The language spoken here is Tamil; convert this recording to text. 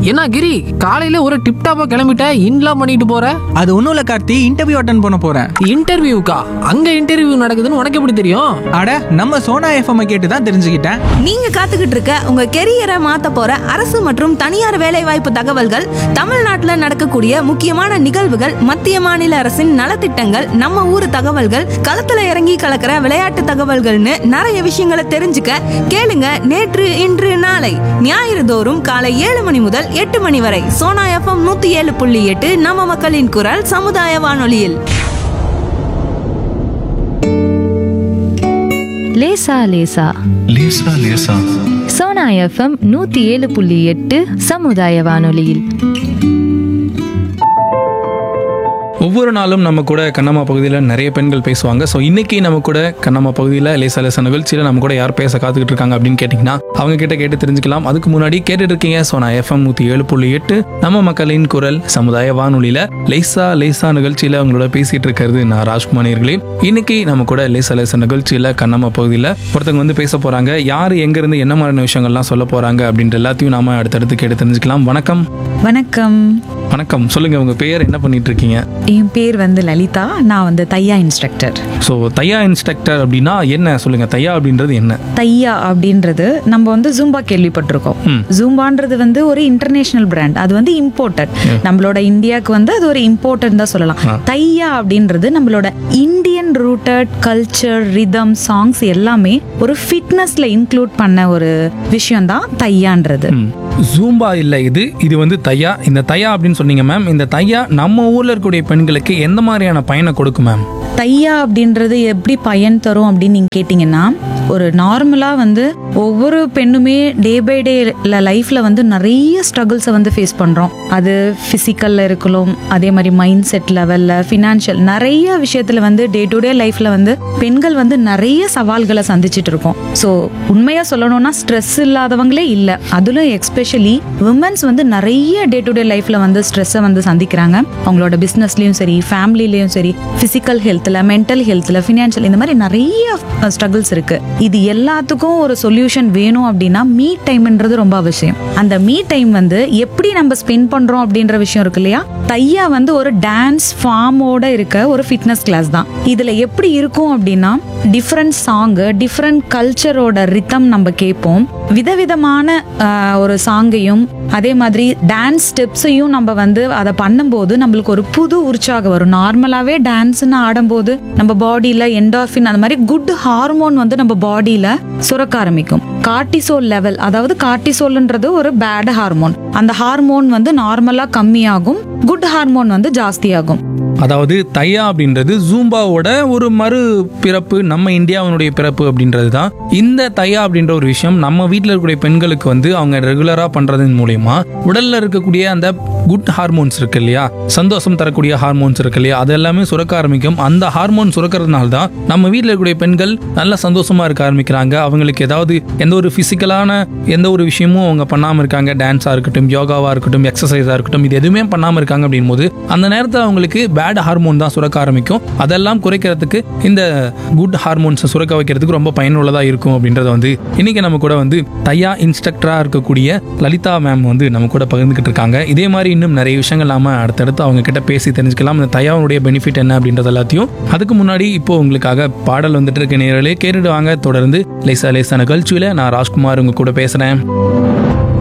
என்ன கிரி காலையில ஒரு டிப் டாப்பா கிளம்பிட்ட இன்லாம் பண்ணிட்டு போற அது ஒன்றும் இல்லை கார்த்தி இன்டர்வியூ அட்டன் பண்ண போகிறேன் இன்டர்வியூக்கா அங்க இன்டர்வியூ நடக்குதுன்னு உனக்கு எப்படி தெரியும் அட நம்ம சோனா எஃப்எம் கேட்டு தான் தெரிஞ்சுக்கிட்டேன் நீங்க காத்துக்கிட்டு இருக்க உங்க கெரியரை மாத்த போற அரசு மற்றும் தனியார் வேலைவாய்ப்பு தகவல்கள் தமிழ்நாட்டுல நடக்கக்கூடிய முக்கியமான நிகழ்வுகள் மத்திய மாநில அரசின் நலத்திட்டங்கள் நம்ம ஊர் தகவல்கள் களத்துல இறங்கி கலக்கிற விளையாட்டு தகவல்கள்னு நிறைய விஷயங்களை தெரிஞ்சுக்க கேளுங்க நேற்று இன்று நாளை ஞாயிறு தோறும் காலை ஏழு மணி முதல் எட்டு மணி வரை சோனா எஃப்எம் நூத்தி ஏழு புள்ளி எட்டு நம்ம மக்களின் குரல் சமுதாய வானொலியில் லேசா லேசா லேசா லேசா சோனா எஃப்எம் நூத்தி ஏழு புள்ளி எட்டு சமுதாய வானொலியில் ஒவ்வொரு நாளும் நம்ம கூட கண்ணம்மா பகுதியில் நிறைய பெண்கள் பேசுவாங்க ஸோ இன்னைக்கு நம்ம கூட கண்ணம்மா பகுதியில் லேசா லேசா நிகழ்ச்சியில் நம்ம கூட யார் பேச காத்துக்கிட்டு இருக்காங்க அப்படின்னு கேட்டிங்கன்னா அவங்க கிட்ட கேட்டு தெரிஞ்சுக்கலாம் அதுக்கு முன்னாடி கேட்டுட்டு இருக்கீங்க ஸோ நான் எஃப்எம் நூற்றி ஏழு புள்ளி எட்டு நம்ம மக்களின் குரல் சமுதாய வானொலியில் லேசா லேசா நிகழ்ச்சியில் அவங்களோட பேசிட்டு இருக்கிறது நான் ராஜ்குமார் நேயர்களே இன்னைக்கு நம்ம கூட லேசா லேசா நிகழ்ச்சியில் கண்ணம்மா பகுதியில் ஒருத்தவங்க வந்து பேச போறாங்க யார் எங்கேருந்து என்ன மாதிரியான விஷயங்கள்லாம் சொல்ல போறாங்க அப்படின்ற எல்லாத்தையும் நாம அடுத்தடுத்து கேட்டு தெரிஞ்சுக்கலாம் வணக்கம் வணக்கம் வணக்கம் சொல்லுங்க உங்க பெயர் என்ன பண்ணிட்டு இருக்கீங்க என் பேர் வந்து லலிதா நான் வந்து Thaiya instructor so Thaiya instructor அப்படின்னா என்ன சொல்லுங்க தையா அப்படின்றது என்ன தையா அப்படின்றது நம்ம வந்து ஜூம்பா கேள்விப்பட்டிருக்கோம் ம். ஜூம்பான்றது வந்து ஒரு இன்டர்நேஷனல் பிராண்ட் அது வந்து இம்போர்ட்டட் நம்மளோட இந்தியாவுக்கு வந்து அது ஒரு இம்போர்ட்டட் தான் சொல்லலாம் தையா அப்படின்றது நம்மளோட Indian rooted culture rhythm songs எல்லாமே ஒரு ஃபிட்னஸ்ல இன்க்ளூட் பண்ண ஒரு விஷயம் தான் தையான்றது ம். ஜூம்பா இல்லை இது இது வந்து தையா இந்த தையா அப்படின்னு சொன்னீங்க மேம் இந்த தையா நம்ம ஊர்ல இருக்கக்கூடிய பெண்களுக்கு எந்த மாதிரியான பயனை கொடுக்கும் மேம் தையா அப்படின்றது எப்படி பயன் தரும் அப்படின்னு நீங்க கேட்டிங்கன்னா ஒரு நார்மலாக வந்து ஒவ்வொரு பெண்ணுமே டே பை டே லைஃப்பில் வந்து நிறைய ஸ்ட்ரகிள்ஸை வந்து ஃபேஸ் பண்ணுறோம் அது ஃபிசிக்கலில் இருக்கலாம் அதே மாதிரி மைண்ட் செட் லெவலில் ஃபினான்ஷியல் நிறைய விஷயத்தில் வந்து டே டு டே லைஃப்பில் வந்து பெண்கள் வந்து நிறைய சவால்களை சந்திச்சிட்டு இருக்கோம் ஸோ உண்மையாக சொல்லணும்னா ஸ்ட்ரெஸ் இல்லாதவங்களே இல்லை அதிலும் எக்ஸ்பெஷலி உமன்ஸ் வந்து நிறைய டே டு டே லைஃப்பில் வந்து ஸ்ட்ரெஸ்ஸை வந்து சந்திக்கிறாங்க அவங்களோட பிஸ்னஸ்லேயும் சரி ஃபேமிலிலையும் சரி ஃபிசிக்கல் ஹெல்த்தில் மென்டல் ஹெல்த்தில் ஃபினான்ஷியல் இந்த மாதிரி நிறைய ஸ்ட்ரகிள்ஸ் இருக்கு இது எல்லாத்துக்கும் ஒரு சொல்யூஷன் வேணும் அப்படின்னா மீ டைம்ன்றது ரொம்ப அவசியம் அந்த மீ டைம் வந்து எப்படி நம்ம ஸ்பெண்ட் பண்றோம் அப்படின்ற விஷயம் இருக்கு இல்லையா தையா வந்து ஒரு டான்ஸ் ஃபார்மோட இருக்க ஒரு ஃபிட்னஸ் கிளாஸ் தான் இதுல எப்படி இருக்கும் அப்படின்னா டிஃப்ரெண்ட் சாங்கு டிஃப்ரெண்ட் கல்ச்சரோட ரித்தம் நம்ம கேட்போம் விதவிதமான ஆஹ், ஒரு சாங்கையும் அதே மாதிரி டான்ஸ் ஸ்டெப்ஸையும் நம்ம வந்து அதை பண்ணும்போது நம்மளுக்கு ஒரு புது உற்சாகம் வரும் நார்மலாகவே டான்ஸ்னு ஆடும்போது நம்ம பாடியில் என்டாஃபின் அந்த மாதிரி குட் ஹார்மோன் வந்து நம்ம பாடியில் சுரக்க ஆரம்பிக்கும் கார்டிசோல் லெவல் அதாவது கார்டிசோல்ன்றது ஒரு பேட் ஹார்மோன் அந்த ஹார்மோன் வந்து நார்மலாக கம்மியாகும் குட் ஹார்மோன் வந்து ஜாஸ்தியாகும் அதாவது தையா அப்படின்றது ஜூம்பாவோட ஒரு மறு பிறப்பு நம்ம இந்தியாவினுடைய பிறப்பு அப்படின்றது தான் இந்த தையா அப்படின்ற ஒரு விஷயம் நம்ம வீட்டில் இருக்கக்கூடிய பெண்களுக்கு வந்து அவங்க ரெகுலராக பண்றதன் மூலயமா உடல்ல இருக்கக்கூடிய அந்த குட் ஹார்மோன்ஸ் இருக்கு இல்லையா சந்தோஷம் தரக்கூடிய ஹார்மோன்ஸ் இருக்கு இல்லையா அது எல்லாமே சுரக்க ஆரம்பிக்கும் அந்த ஹார்மோன் சுரக்கிறதுனால தான் நம்ம வீட்டில் இருக்கக்கூடிய பெண்கள் நல்ல சந்தோஷமா இருக்க ஆரம்பிக்கிறாங்க அவங்களுக்கு ஏதாவது எந்த ஒரு பிசிக்கலான எந்த ஒரு விஷயமும் அவங்க பண்ணாமல் இருக்காங்க டான்ஸாக இருக்கட்டும் யோகாவாக இருக்கட்டும் எக்ஸசைஸாக இருக்கட்டும் இது எதுவுமே பண்ணாமல் இருக்காங்க அப்படின் போது அந்த நேரத்தில் அவங்களுக்கு பேட் ஹார்மோன் தான் சுரக்க ஆரம்பிக்கும் அதெல்லாம் குறைக்கிறதுக்கு இந்த குட் ஹார்மோன்ஸை சுரக்க வைக்கிறதுக்கு ரொம்ப பயனுள்ளதாக இருக்கும் அப்படின்றத வந்து இன்னைக்கு நம்ம கூட வந்து தையா இன்ஸ்ட்ரக்டராக இருக்கக்கூடிய லலிதா மேம் வந்து நம்ம கூட பகிர்ந்துக்கிட்டு இருக்காங்க இதே மாதிரி இன்னும் நிறைய விஷயங்கள் நாம அடுத்தடுத்து அவங்க கிட்ட பேசி தெரிஞ்சுக்கலாம் இந்த தையாவுடைய பெனிஃபிட் என்ன அப்படின்றது எல்லாத்தையும் அதுக்கு முன்னாடி இப்போ உங்களுக்காக பாடல் வந்துட்டு இருக்க நேரலே கேட்டுட்டு வாங்க தொடர்ந்து லேசா லேசா நிகழ்ச்சியில நான் ராஜ்குமார் உங்க கூட பேசுறேன்